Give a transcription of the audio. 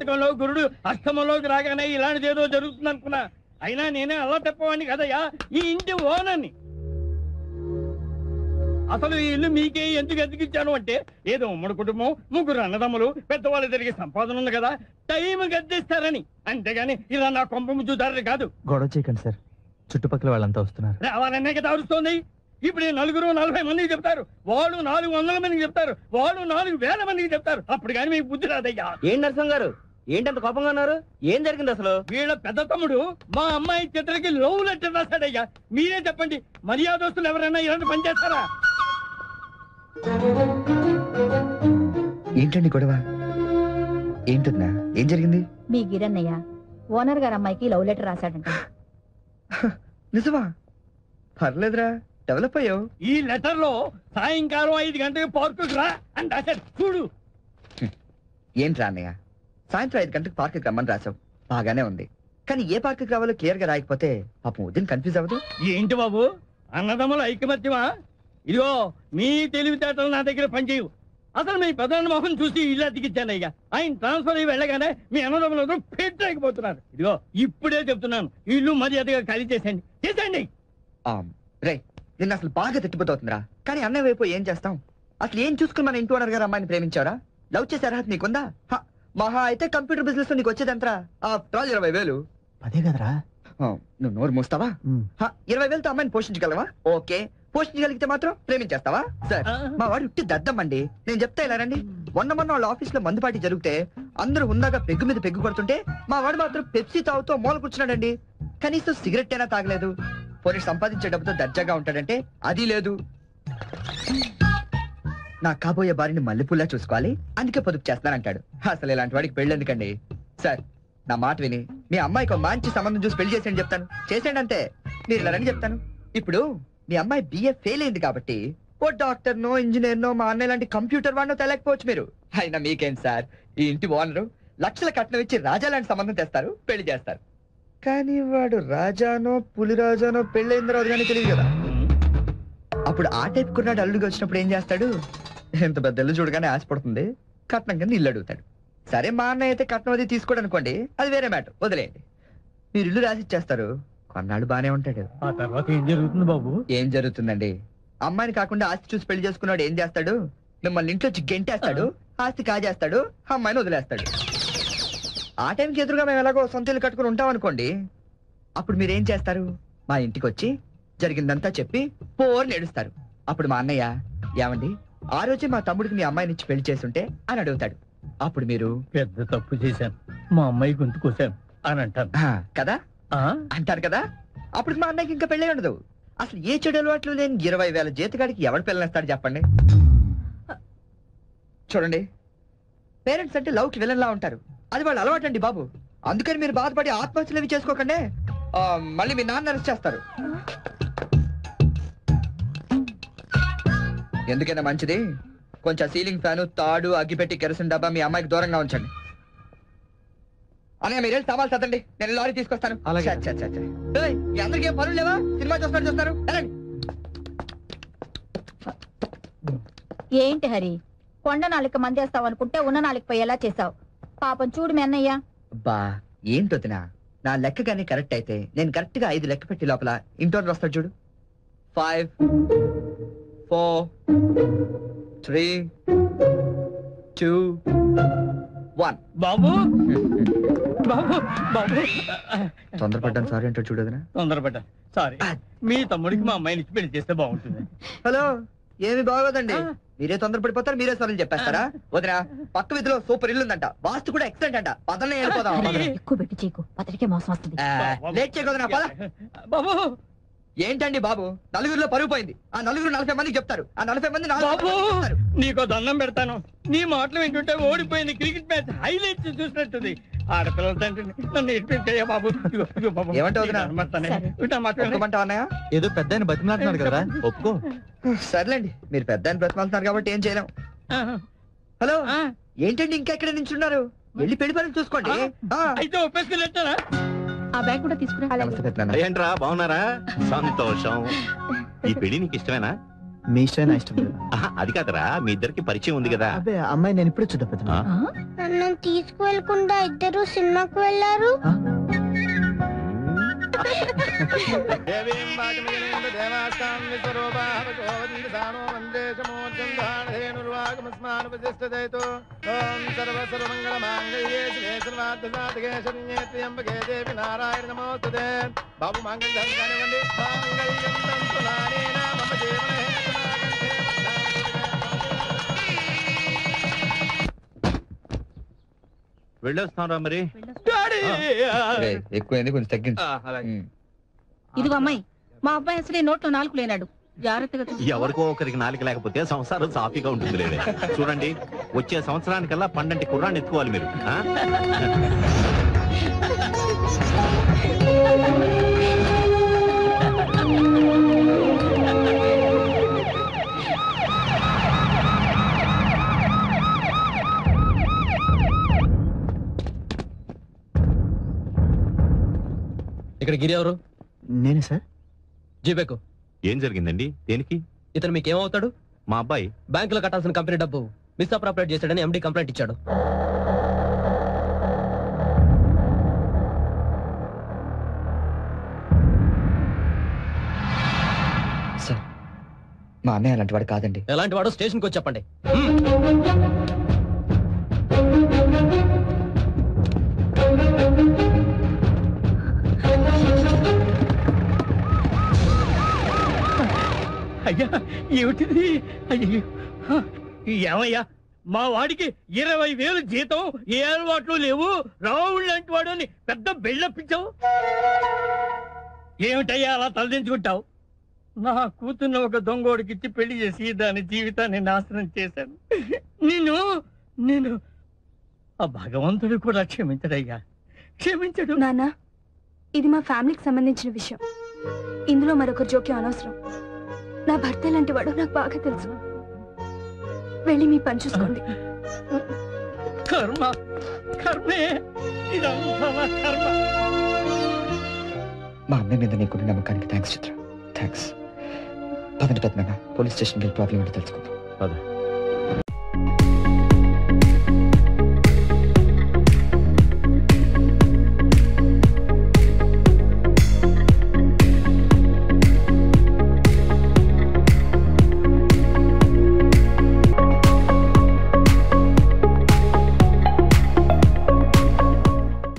జాతకంలో గురుడు అష్టమంలోకి రాగానే ఇలాంటిది ఏదో జరుగుతుంది అనుకున్నా అయినా నేనే అలా తెప్పవాడిని కదయ్యా ఈ ఇంటి ఓనర్ని అసలు ఈ ఇల్లు మీకే ఎందుకు ఎదిగించాను అంటే ఏదో ఉమ్మడి కుటుంబం ముగ్గురు అన్నదమ్ములు పెద్దవాళ్ళు తిరిగి సంపాదన ఉంది కదా టైం గద్దిస్తారని అంతేగాని ఇలా నా కొంప చూతారని కాదు గొడవ చేయకండి సార్ చుట్టుపక్కల వాళ్ళంతా వస్తున్నారు రావాలనే కదా అరుస్తోంది ఇప్పుడు ఈ నలుగురు నలభై మందికి చెప్తారు వాళ్ళు నాలుగు వందల మందికి చెప్తారు వాళ్ళు నాలుగు వేల మందికి చెప్తారు అప్పుడు కానీ మీకు బుద్ధి రాదయ్యా ఏం నరసింహ గారు ఏంటంత కోపంగా ఉన్నారు ఏం జరిగింది అసలు వీళ్ళ పెద్ద తమ్ముడు మా అమ్మాయి చిత్రకి లవ్ లెటర్ రాశాడయ్యా మీరే చెప్పండి మర్యాదస్తులు ఎవరైనా ఇలాంటి పని చేస్తారా ఏంటండి గొడవ ఏంటన్నా ఏం జరిగింది మీ గిరన్నయ్య ఓనర్ గారు అమ్మాయికి లవ్ లెటర్ రాశాడంట నిజమా పర్లేదురా డెవలప్ అయ్యావు ఈ లెటర్ లో సాయంకాలం ఐదు గంటలకు పార్కుకు రా అని రాశాడు చూడు ఏంట్రా అన్నయ్య సాయంత్రం ఐదు గంటలకు పార్క్ రమ్మని రాసావు బాగానే ఉంది కానీ ఏ పార్క్ రావాలో క్లియర్ గా రాయకపోతే పాపం ఉదయం కన్ఫ్యూజ్ అవ్వదు ఏంటి బాబు అన్నదమ్ముల ఐకమత్యమా ఇదిగో మీ తెలివితేటలు నా దగ్గర పనిచేయవు అసలు మీ ప్రధాన మొహం చూసి ఇల్లు అతికిచ్చానయ్యా ఆయన ట్రాన్స్ఫర్ అయ్యి వెళ్ళగానే మీ అన్నదమ్ములందరూ పెట్టలేకపోతున్నారు ఇదిగో ఇప్పుడే చెప్తున్నాను ఇల్లు మర్యాదగా ఖాళీ చేసేయండి చేసేయండి ఆమ్, రే నిన్న అసలు బాగా తిట్టిపోతుందిరా కానీ అన్నయ్య వైపు ఏం చేస్తాం అసలు ఏం చూసుకుని మన ఇంటి ఓనర్ గారు అమ్మాయిని ప్రేమించారా లవ్ చేసే అర్హత నీకుందా హ, మహా అయితే కంప్యూటర్ బిజినెస్ లో నీకు వచ్చేదంతరా ఆ రాజు ఇరవై వేలు అదే కదరా ఆ, నువ్వు నోరు మూస్తావా ఉమ్. హ, ఇరవై వేలతో అమ్మాయిని పోషించగలవా ఓకే పోషించగలిగితే మాత్రం ప్రేమించేస్తావా సార్ మా వాడు ఉట్టి దద్దమ్మండి నేను చెప్తా ఇలా రండి మొన్న మొన్న వాళ్ళ ఆఫీస్ లో మందుపాటి జరిగితే అందరూ ఉందాక పెగ్గు మీద పెగ్గు కొడుతుంటే మా వాడు మాత్రం పెప్సీ తాగుతూ మూల కూర్చున్నాడండి కనీసం సిగరెట్ అయినా తాగలేదు పోనీ సంపాదించే డబ్బుతో దర్జాగా ఉంటాడంటే అది లేదు నా కాబోయే భార్యని మల్లెపూలా చూసుకోవాలి అందుకే పొదుపు చేస్తానంటాడు అసలు ఇలాంటి వాడికి పెళ్ళి ఎందుకండి సార్ నా మాట విని మీ అమ్మాయికి ఒక మంచి సంబంధం చూసి పెళ్లి చేసేయండి చెప్తాను చేసేయండి అంతే మీరు ఇలా రండి చెప్తాను ఇప్పుడు మీ అమ్మాయి బిఏ ఫెయిల్ అయింది కాబట్టి oh doctor no engineer no మా అన్నయ్య లాంటి కంప్యూటర్ వాడినో తెలియకపోవచ్చు మీరు అయినా మీకేం సార్ ఈ ఇంటి ఓనరు లక్షల కట్నం ఇచ్చి రాజా లాంటి సంబంధం తెస్తారు పెళ్లి చేస్తారు కానీ వాడు రాజానో పులిరాజానో పెళ్ళైన తర్వాత కానీ తెలియదు కదా అప్పుడు ఆ టైప్ కుర్రాడు అల్లుడికి వచ్చినప్పుడు ఏం చేస్తాడు ఎంత పెద్ద ఇల్లు చూడగానే ఆశపడుతుంది కట్నం కింద ఇల్లు అడుగుతాడు సరే మా అన్నయ్య అయితే కట్నం అది తీసుకోడు అనుకోండి అది వేరే మ్యాటర్ వదిలేయండి మీరు ఇల్లు రాసి ఇచ్చేస్తారు కొన్నాళ్ళు బానే ఉంటాడు ఆ తర్వాత ఏం జరుగుతుంది బాబు ఏం జరుగుతుందండి అమ్మాయిని కాకుండా ఆస్తి చూసి పెళ్లి చేసుకున్నాడు ఏం చేస్తాడు మిమ్మల్ని ఇంట్లో వచ్చి గెంటేస్తాడు ఆస్తి కాజేస్తాడు అమ్మాయిని వదిలేస్తాడు ఆ టైంకి ఎదురుగా మేము ఎలాగో సొంత ఇల్లు కట్టుకుని ఉంటాం అనుకోండి అప్పుడు మీరు ఏం చేస్తారు మా ఇంటికి వచ్చి జరిగిందంతా చెప్పి పోర్ నేడుస్తారు అప్పుడు మా అన్నయ్య ఏమండి ఆ రోజే మా తమ్ముడికి మీ అమ్మాయిని ఇచ్చి పెళ్లి చేసుంటే అని అడుగుతాడు అప్పుడు మీరు పెద్ద తప్పు చేశాను మా అమ్మాయి గొంతు కోసాను అని అంటాను "ఆ, కదా ఆ? అంటారు కదా అప్పుడు మా అన్నయ్యకి ఇంకా పెళ్ళే ఉండదు అసలు ఏ చెడు అలవాట్లు లేని ఇరవై వేల జీతగాడికి ఎవడు పిల్లనిస్తాడు చెప్పండి చూడండి పేరెంట్స్ అంటే లవ్ కి విలన్లా ఉంటారు అది వాళ్ళు అలవాటు అండి బాబు అందుకని మీరు బాధపడి ఆత్మహత్యలు అవి చేసుకోకండి ఆ, మళ్ళీ మీ నాన్న అరెస్ట్ చేస్తారు ఎందుకైనా మంచిది కొంచెం సీలింగ్ ఫ్యాన్ తాడు అగ్గిపెట్టి కెరసిన్ డబ్బా మీ అమ్మాయికి దూరంగా ఉంచండి అనగా మీరు వెళ్ళి సవాల్ చదండి నేను లారీ తీసుకొస్తాను అలాగే. ఛ, ఛ, ఛ, ఛ. ఏయ్, మీ అందరికీ ఏం పనులు లేవా సినిమా చూస్తున్నారు చూస్తారు వెళ్ళండి ఏంటి హరి కొండ నాలుక మందేస్తావు అనుకుంటే ఉన్న నాలుగు పోయేలా చేసావు పాపం చూడు మీ అన్నయ్య అబ్బా ఏంటొదినా నా లెక్క కానీ కరెక్ట్ అయితే నేను కరెక్ట్ గా ఐదు లెక్క పెట్టి లోపల ఇంటోర్ వస్తాడు చూడు five four three two one బాబు బాబు బాబు తొందరపడ్డాను సారీ అంటాడు చూడు వదినా తొందరపడ్డా సారీ మీ తమ్ముడికి మా అమ్మాయిని ఇచ్చి పెళ్లి చేస్తే బాగుంటుంది హలో ఏమి బాగోదండి ఆ. మీరే తొందరపడిపోతారు మీరే సార్లు చెప్పేస్తారా వదినా పక్క వీధిలో సూపర్ ఇల్లు ఉందంట వాస్తు కూడా ఎక్సలెంట్ అంట పదనే వెళ్ళిపోదాం అలాగే. ఎక్కువ పెట్టి చీకు అతడికే మోసం వస్తుంది ఆ, లేట్ చేయకూడదునా పద బాబు ఏంటండి బాబు నలుగురిలో పరుగు పోయింది ఆ నలుగురు నలభై మందికి చెప్తారు ఆ నలభై మంది నాలుగు బాబు మందికి చెప్తారు. నీకో దండం పెడతాను నీ మాటలు వింటుంటే ఓడిపోయింది క్రికెట్ మ్యాచ్ హైలైట్స్ చూసినట్టుంది ఆడపిల్లల తండ్రిని నన్ను ఇప్పించయ్యా బాబు ఇదిగో, ఇదిగో బాబు ఏమంటావు వదినా? నీకు దండం పెడతానే. సరే. వింటా మాట విను. ఒప్పుకోమంటావా అన్నయ్య ఏదో పెద్ద ఆయన బతిమలాడుతున్నాడు కదరా ఒప్పుకో సర్లేండి మీరు పెద్ద ఆయన బ్రతమాలుతున్నారు కాబట్టి ఏం చేయలేం ఆ, హలో ఆ, ఏంటండి ఇంకా ఎక్కడ నించున్నారు వెళ్ళి పెళ్లి పనులు చూసుకోండి ఆ. అయితే ఒప్పేసుకున్నట్టనా ఆ బ్యాగ్ కూడా తీసుకురా నమస్తే పెద్దనాన్న. ఏంట్రా బాగున్నారా సంతోషం ఈ పెళ్లి నీకు ఇష్టమేనా మీ ఇష్టం నా ఇష్టం లేదు. ఆహా, అది కాదురా మీ ఇద్దరికి పరిచయం ఉంది కదా అబ్బే అమ్మాయి నేను ఇప్పుడే చూద్దాం పెద్దమ్మ. ఆ? నన్ను తీసుకువెళ్ళకుండా ఇద్దరు సినిమాకి వెళ్ళారు దేవీం వాచమజనేంద్ర దేవాస్తాం విశ్వరూపాః భగవతి సానో వందే సమోచ్చందానధేనుర్వాగమస్మానుపతిష్టదయతో ఓం సర్వ సర్వమంగళ మాంగళ్యే శివే సర్వార్థ సాధకే శరణ్యే త్ర్యంబకే దేవి నారాయణ నమోస్తుతే బాబు మాంగళ్య ధర్మ కానివ్వండి మాంగళ్యం తంతు నానేన మమ జీవన హేతునాకంఠే వెళ్ళొస్తారా మరి రే, ఎక్కువైంది కొంచెం తగ్గించు ఉమ్. ఇదిగో అమ్మాయి మా అబ్బాయి అసలే నోట్లో నాలుగు లేనాడు జాగ్రత్తగా చూసుకో. ఎవరికో ఒకరికి నాలుక లేకపోతే సంసారం సాఫీగా ఉంటుంది లేదే చూడండి వచ్చే సంవత్సరానికల్లా పండంటి కుర్రాన్ని ఎత్తుకోవాలి మీరు ఆ? ఇక్కడ గిరి ఎవరు నేనే సార్ జీబేకు ఏం జరిగిందండి దేనికి ఇతను మీకు ఏమవుతాడు మా అబ్బాయి బ్యాంకులో కట్టాల్సిన కంపెనీ డబ్బు మిస్అప్రాపరేట్ చేశాడని ఎండి కంప్లైంట్ ఇచ్చాడు సార్ మా అన్నయ్య అలాంటి వాడు కాదండి ఎలాంటి వాడు స్టేషన్కి వచ్చి చెప్పండి అయ్యా ఏమిటిది అయ్యో హ, ఏమయ్యా మా వాడికి ఇరవై వేలు జీతం ఏ అలవాట్లు లేవు రావుడు లాంటి వాడు అని పెద్ద బిల్డప్పించావు ఏమిటయ్యా అలా తలదించుకుంటావు నా కూతుర్ని ఒక దొంగోడికిచ్చి పెళ్లి చేసి దాని జీవితాన్ని నాశనం చేశాను నేను నేను ఆ భగవంతుడు కూడా క్షమించడయ్యా క్షమించడు నాన్న ఇది మా ఫ్యామిలీకి సంబంధించిన విషయం ఇందులో మరొకరి జోక్యం అనవసరం నా భర్త లాంటి వాడు నాకు బాగా తెలుసు వెళ్ళి మీ పని చూసుకోండి కర్మ కర్మే ఇదంతా నా కర్మ మా అన్నయ్య మీద నీకున్న నమ్మకానికి థ్యాంక్స్ చిత్ర థ్యాంక్స్ పదండి పెద్దనాన్న పోలీస్ స్టేషన్కి వెళ్ళి ప్రాబ్లం ఏంటో తెలుసుకుందాం పద.